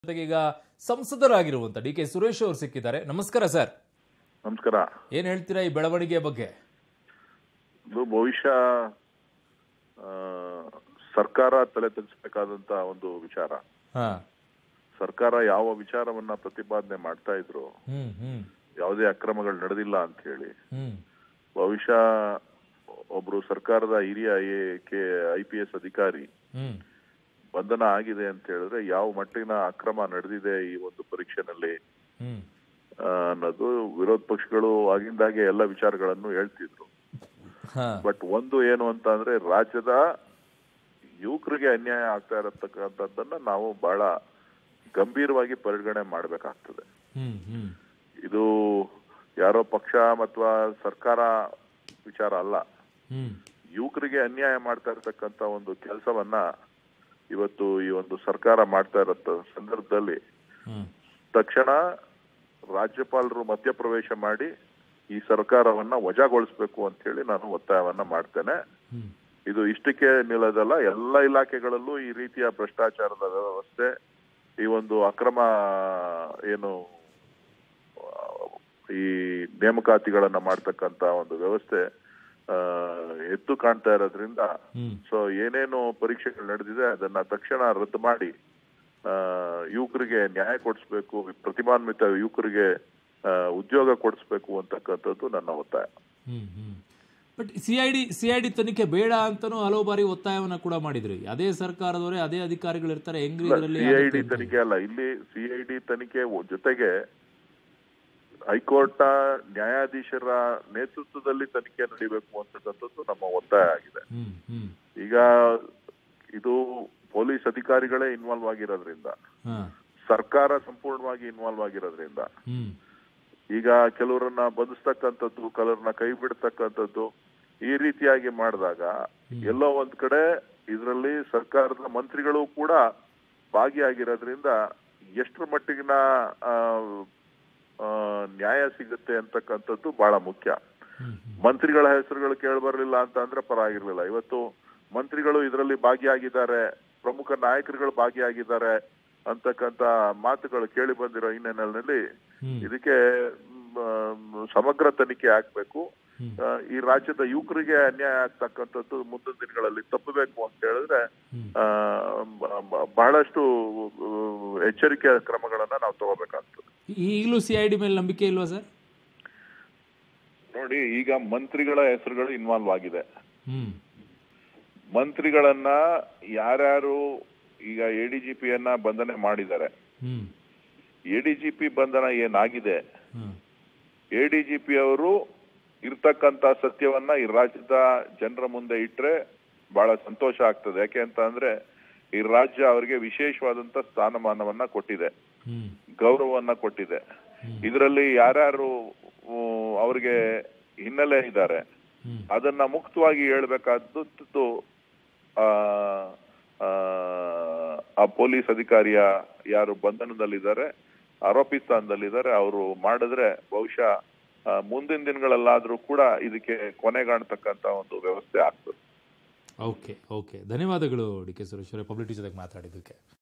ಜೊತೆಗೆ ಈಗ ಸಂಸದರಾಗಿರುವಂತ D K Suresh ಅವರು ಸಿಕ್ಕಿದ್ದಾರೆ ನಮಸ್ಕಾರ ಸರ್ ನಮಸ್ಕಾರ ಏನ್ ಹೇಳ್ತೀರಾ ಈ ಬೆಳವಣಿಗೆಯ ಬಗ್ಗೆ ಇದು ಬಹುಶಃ ಆ, ಸರ್ಕಾರ ತಲೆ ತೆಗೆಸಬೇಕಾದಂತ ಒಂದು ವಿಚಾರ ಹಾ ಸರ್ಕಾರ ಯಾವ ವಿಚಾರವನ್ನ ಪ್ರತಿಪಾದನೆ ಮಾಡ್ತಾ ಇದ್ರು ಹ್ಮ್ ಹ್ಮ್ ಯಾವುದೇ ಅಕ್ರಮಗಳು ನಡೆದಿಲ್ಲ ಅಂತ ಹೇಳಿ ಹ್ಮ್ ಬಹುಶಃ ಒಬ್ರು ಸರ್ಕಾರದ ಹಿರಿಯ ಕೆ ಐ ಪಿ ಎಸ್ ಅಧಿಕಾರಿ ಹ್ಮ್ ಬಂಧನ ಆಗಿದೆ ಅಂತ ಹೇಳಿದ್ರೆ ಯಾವ ಮಟ್ಟಿನ ಅಕ್ರಮ ನಡೆದಿದೆ ಈ ಒಂದು ಪರೀಕ್ಷೆನಲ್ಲಿ ಹ್ಮ್ ಆ, ಅನ್ನೋದು ವಿರೋಧ ಪಕ್ಷಗಳು ಆಗಿಂದಾಗೆ ಎಲ್ಲ ವಿಚಾರಗಳನ್ನು ಹೇಳ್ತಿದ್ರು ಹಾ ಬಟ್ ಒಂದು ಏನು ಅಂತ ಅಂದ್ರೆ ರಾಜ್ಯದ ಯುವಕರಿಗೆ ಅನ್ಯಾಯ ಆಗ್ತಾ ಇರತಕ್ಕಂಥದ್ದನ್ನ ನಾವು ಬಹಳ ಗಂಭೀರವಾಗಿ ಪರಿಗಣನೆ ಮಾಡಬೇಕಾಗ್ತದೆ ಹ್ಮ್ ಹ್ಮ್ ಇದು ಯಾರೋ ಪಕ್ಷ ಅಥವಾ ಸರ್ಕಾರ ವಿಚಾರ ಅಲ್ಲ ಹ್ಮ್ ಯುವಕರಿಗೆ ಅನ್ಯಾಯ ಮಾಡ್ತಾ ಇರತಕ್ಕಂತ ಒಂದು ಕೆಲಸವನ್ನ ಇವತ್ತು ಈ ಒಂದು ಸರ್ಕಾರ ಮಾಡ್ತಾ ಇರೋ ಸಂದರ್ಭದಲ್ಲಿ ಹ್ಮ್ ತಕ್ಷಣ ರಾಜ್ಯಪಾಲರು ಮಧ್ಯಪ್ರವೇಶ ಮಾಡಿ ಈ ಸರ್ಕಾರವನ್ನ ವಜಾಗೊಳಿಸಬೇಕು ಅಂತ ಹೇಳಿ ನಾನು ಒತ್ತಾಯವನ್ನ ಮಾಡ್ತೇನೆ ಹ್ಮ್ ಇದು ಇಷ್ಟಕ್ಕೆ ನಿಲ್ಲದಲ್ಲ ಎಲ್ಲ ಇಲಾಖೆಗಳಲ್ಲೂ ಈ ರೀತಿಯ ಭ್ರಷ್ಟಾಚಾರದ ವ್ಯವಸ್ಥೆ ಈ ಒಂದು ಅಕ್ರಮ ಏನು ಆ, ಈ ನೇಮಕಾತಿಗಳನ್ನ ಮಾಡ್ತಕ್ಕಂತ ಒಂದು ವ್ಯವಸ್ಥೆ ಆ, ಎದ್ದು ಕಾಣ್ತಾ ಇರೋದ್ರಿಂದ ಹ್ಮ್ ಸೊ ಏನೇನು ಪರೀಕ್ಷೆಗಳು ನಡೆದಿದೆ ಅದನ್ನ ತಕ್ಷಣ ರದ್ದು ಮಾಡಿ ಆ, ಯುವಕರಿಗೆ ನ್ಯಾಯ ಕೊಡಿಸ್ಬೇಕು ಪ್ರತಿಭಾನ್ವಿತ ಯುವಕರಿಗೆ ಆ, ಉದ್ಯೋಗ ಕೊಡಿಸ್ಬೇಕು ಅಂತಕ್ಕಂಥದ್ದು ನನ್ನ ಒತ್ತಾಯ hmm hmm but C I D C I D ತನಿಖೆ ಬೇಡ ಅಂತಾನೂ ಹಲವು ಬಾರಿ ಒತ್ತಾಯವನ್ನ ಕೂಡ ಮಾಡಿದ್ರಿ ಅದೇ ಸರ್ಕಾರದವರೇ ಅದೇ ಅಧಿಕಾರಿಗಳು ಇರ್ತಾರೆ ಹೆಂಗ್ರಿ ಇದರಲ್ಲಿ ಸಿಐಡಿ ತನಿಖೆ ಅಲ್ಲ ಇಲ್ಲಿ ಸಿಐಡಿ ತನಿಖೆ ಒ- ಜೊತೆಗೆ ಹೈಕೋರ್ಟ್ ನ್ಯಾಯಾಧೀಶರ ನೇತೃತ್ವದಲ್ಲಿ ತನಿಖೆ ನಡೀಬೇಕು ಅಂತಕ್ಕಂಥದ್ದು ನಮ್ಮ ಒತ್ತಾಯ ಆಗಿದೆ ಹ್ಮ್ ಹ್ಮ್ ಈಗ ಇದು ಪೊಲೀಸ್ ಅಧಿಕಾರಿಗಳೇ ಇನ್ವಾಲ್ವ್ ಆಗಿರೋದ್ರಿಂದ ಹಾ ಸರ್ಕಾರ ಸಂಪೂರ್ಣವಾಗಿ ಇನ್ವಾಲ್ವ್ ಆಗಿರೋದ್ರಿಂದ ಹ್ಮ್ ಈಗ ಕೆಲವರನ್ನ ಬಂಧಿಸ್ತಕ್ಕಂಥದ್ದು ಕೆಲವರನ್ನ ಕೈ ಬಿಡ್ತಕ್ಕಂಥದ್ದು ಈ ರೀತಿಯಾಗಿ ಮಾಡಿದಾಗ ಎಲ್ಲೋ ಒಂದ್ ಕಡೆ ಇದರಲ್ಲಿ ಸರ್ಕಾರದ ಮಂತ್ರಿಗಳು ಕೂಡ ಭಾಗಿಯಾಗಿರೋದ್ರಿಂದ ಎಷ್ಟರ ಮಟ್ಟಿಗಿನ ಆ, ಆ, ನ್ಯಾಯ ಸಿಗುತ್ತೆ ಅಂತಕ್ಕಂಥದ್ದು ಬಹಳ ಮುಖ್ಯ ಹ್ಮ್ ಮಂತ್ರಿಗಳ ಹೆಸರುಗಳು ಕೇಳಬರ್ಲಿಲ್ಲ ಅಂತ ಅಂದ್ರೆ ಪರವಾಗಿರ್ಲಿಲ್ಲ ಇವತ್ತು ಮಂತ್ರಿಗಳು ಇದರಲ್ಲಿ ಭಾಗಿಯಾಗಿದ್ದಾರೆ ಪ್ರಮುಖ ನಾಯಕರುಗಳು ಭಾಗಿಯಾಗಿದ್ದಾರೆ ಅಂತಕ್ಕಂತ ಮಾತುಗಳು ಕೇಳಿ ಬಂದಿರೋ ಹಿನ್ನೆಲೆಯಲ್ಲಿ ಹ್ಮ್ ಇದಕ್ಕೆ ಮ್, ಸಮಗ್ರ ತನಿಖೆ ಆಗ್ಬೇಕು ಹ್ಮ್. ಆ, ಈ ರಾಜ್ಯದ ಯುವಕರಿಗೆ ಅನ್ಯಾಯ ಆಗ್ತಕ್ಕಂಥದ್ದು ಮುಂದಿನ ದಿನಗಳಲ್ಲಿ ತಪ್ಪಬೇಕು ಅಂತ ಹೇಳಿದ್ರೆ ಹ್ಮ್. ಆ, ಬ- ಬ- ಬಹಳಷ್ಟು ಆ, ಎಚ್ಚರಿಕೆಯ ಕ್ರಮಗಳನ್ನ ನಾವು ತಗೋಬೇಕಾಗ್ತದೆ ಈಗಲೂ ಸಿ ಐ ಡಿ ಮೇಲೆ ನಂಬಿಕೆ ಇಲ್ವಾ ಸರ್ ನೋಡಿ ಈಗ ಮಂತ್ರಿಗಳ ಹೆಸರುಗಳು ಇನ್ವಾಲ್ವ್ ಆಗಿದೆ ಹ್ಮ್ ಮಂತ್ರಿಗಳನ್ನ ಯಾರ್ಯಾರು ಈಗ ಎಡಿಜಿಪಿಯನ್ನ ಬಂಧನೆ ಮಾಡಿದ್ದಾರೆ ಹ್ಮ್ ಎಡಿಜಿಪಿ ಬಂಧನ ಏನಾಗಿದೆ ಹ್ಮ್ ಎಡಿಜಿಪಿ ಅವರು ಇರ್ತಕ್ಕಂತ ಸತ್ಯವನ್ನ ಈ ರಾಜ್ಯದ ಜನರ ಮುಂದೆ ಇಟ್ರೆ ಬಹಳ ಸಂತೋಷ ಆಗ್ತದೆ ಯಾಕೆ ಅಂತ ಅಂದ್ರೆ ಈ ರಾಜ್ಯ ಅವರಿಗೆ ವಿಶೇಷವಾದಂತ ಸ್ಥಾನಮಾನವನ್ನ ಕೊಟ್ಟಿದೆ ಹ್ಮ್ ಗೌರವವನ್ನ ಕೊಟ್ಟಿದೆ ಇದರಲ್ಲಿ ಯಾರ್ಯಾರು ಊ, ಅವ್ರಿಗೆ ಹಿನ್ನೆಲೆ ಇದ್ದಾರೆ ಹ್ಮ್ ಅದನ್ನ ಮುಕ್ತವಾಗಿ ಹೇಳ್ಬೇಕಾದ್ದು ಆ, ಆ, ಆ ಪೊಲೀಸ್ ಅಧಿಕಾರಿಯ ಯಾರು ಬಂಧನದಲ್ಲಿದ್ದಾರೆ ಆರೋಪಿ ಸ್ಥಾನದಲ್ಲಿದ್ದಾರೆ ಅವರು ಮಾಡಿದ್ರೆ ಬಹುಶಃ ಆ, ಮುಂದಿನ ದಿನಗಳಲ್ಲಾದ್ರೂ ಕೂಡ ಇದಕ್ಕೆ ಕೊನೆಗಾಣ್ತಕ್ಕಂತ ಒಂದು ವ್ಯವಸ್ಥೆ ಆಗ್ತದೆ ಓಕೆ ಓಕೆ ಧನ್ಯವಾದಗಳು ಡಿ ಕೆ ಸುರೇಶ್ ಅವರೇ ಪಬ್ಲಿಟಿ ಜೊತೆಗೆ ಮಾತಾಡಿದ್ದಕ್ಕೆ